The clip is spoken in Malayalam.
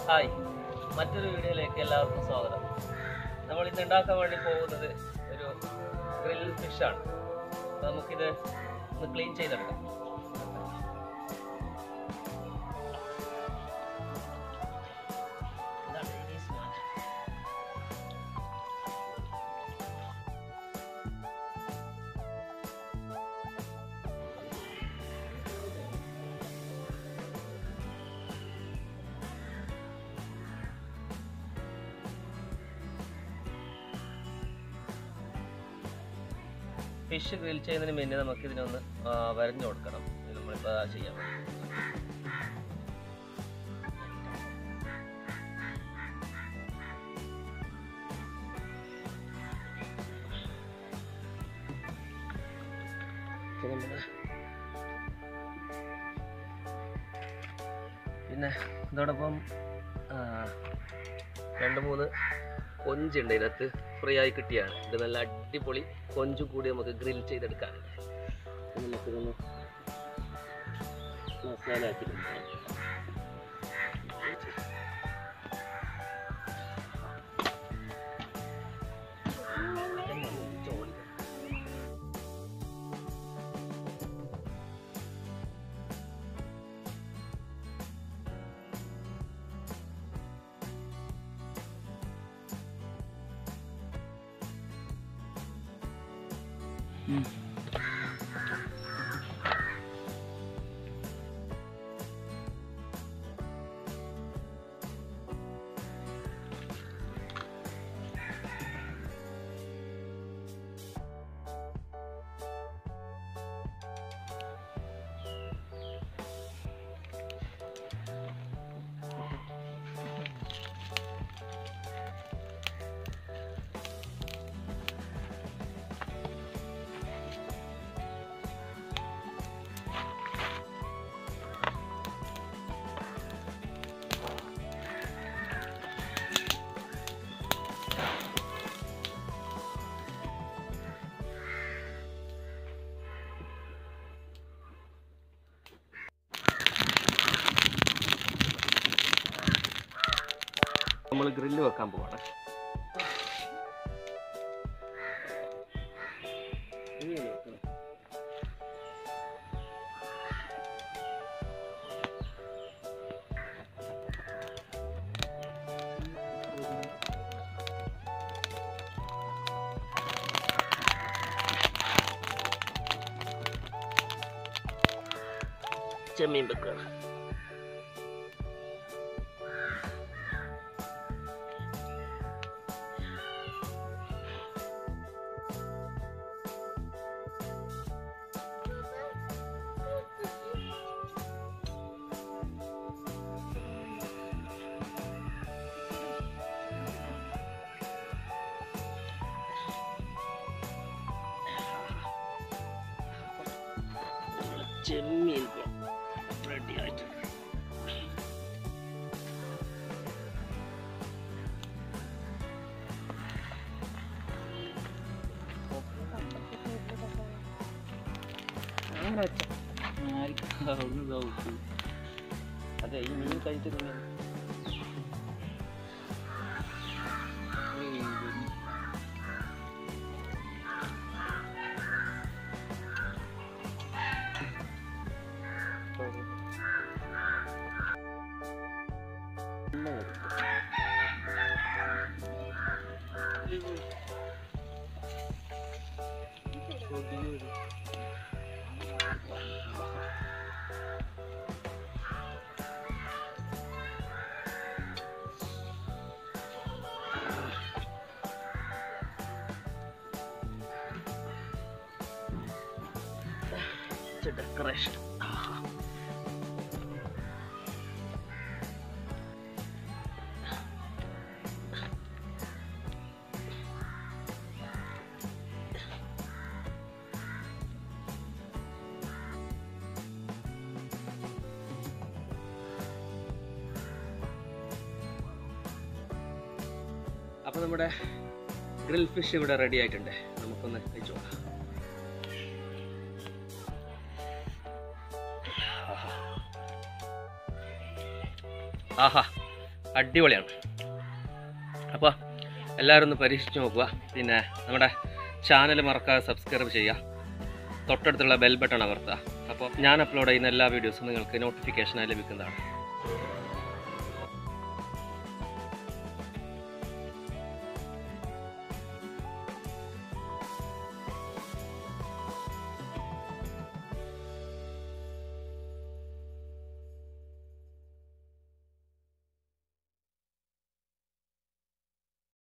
ഹായ് മറ്റൊരു വീഡിയോയിലേക്ക് എല്ലാവർക്കും സ്വാഗതം നമ്മൾ ഇന്ന് ഉണ്ടാക്കാൻ വേണ്ടി പോകുന്നത് ഒരു ഗ്രിൽ ഫിഷാണ് അപ്പോൾ നമുക്കിത് ഒന്ന് ക്ലീൻ ചെയ്തെടുക്കാം ഇതാണ് ഈ സ്മാർട്ട് ഫിഷ് ഗ്രിൽ ചെയ്യുന്നതിന് മുന്നേ നമുക്ക് ഇതിനൊന്ന് ആ, വരഞ്ഞു കൊടുക്കണം ഇത് നമ്മളിപ്പോൾ ചെയ്യാൻ വേണ്ടി ഇത് നമ്മള് പിന്നെ ഇതോടൊപ്പം ആ, രണ്ട് മൂന്ന് കൊഞ്ചുണ്ട് ഇതിനകത്ത് ഫ്രീ ആയി കിട്ടിയാണ് ഇത് നല്ല അടിപൊളി കൊഞ്ചും കൂടി നമുക്ക് ഗ്രിൽ ചെയ്തെടുക്കാനുണ്ട് ഇത് നമുക്കിതൊന്ന് മസാല ആക്കിയിട്ടുണ്ട് നമ്മൾ ഗ്രില്ല് വെക്കാൻ പോവാണ് ചെമ്മീൻ വെക്കണം ചെമ്മീൻ റെഡി ആയിട്ടുണ്ട് അതെ ഈ മീൻ കഴിച്ചിട്ടുണ്ട് ഡെക്കറേഷൻ അപ്പോൾ നമ്മുടെ ഗ്രിൽ ഫിഷ് ഇവിടെ റെഡി ആയിട്ടുണ്ട് നമുക്കൊന്ന് കഴിച്ചു നോക്കാം ആഹാ അടിപൊളിയാണ് അപ്പോൾ എല്ലാവരും ഒന്ന് പരീക്ഷിച്ച് നോക്കുക പിന്നെ നമ്മുടെ ചാനൽ മറക്കാതെ സബ്സ്ക്രൈബ് ചെയ്യുക തൊട്ടടുത്തുള്ള ബെൽ ബട്ടൺ അമർത്തുക അപ്പോൾ ഞാൻ അപ്ലോഡ് ചെയ്യുന്ന എല്ലാ വീഡിയോസും നിങ്ങൾക്ക് നോട്ടിഫിക്കേഷനായി ലഭിക്കുന്നതാണ്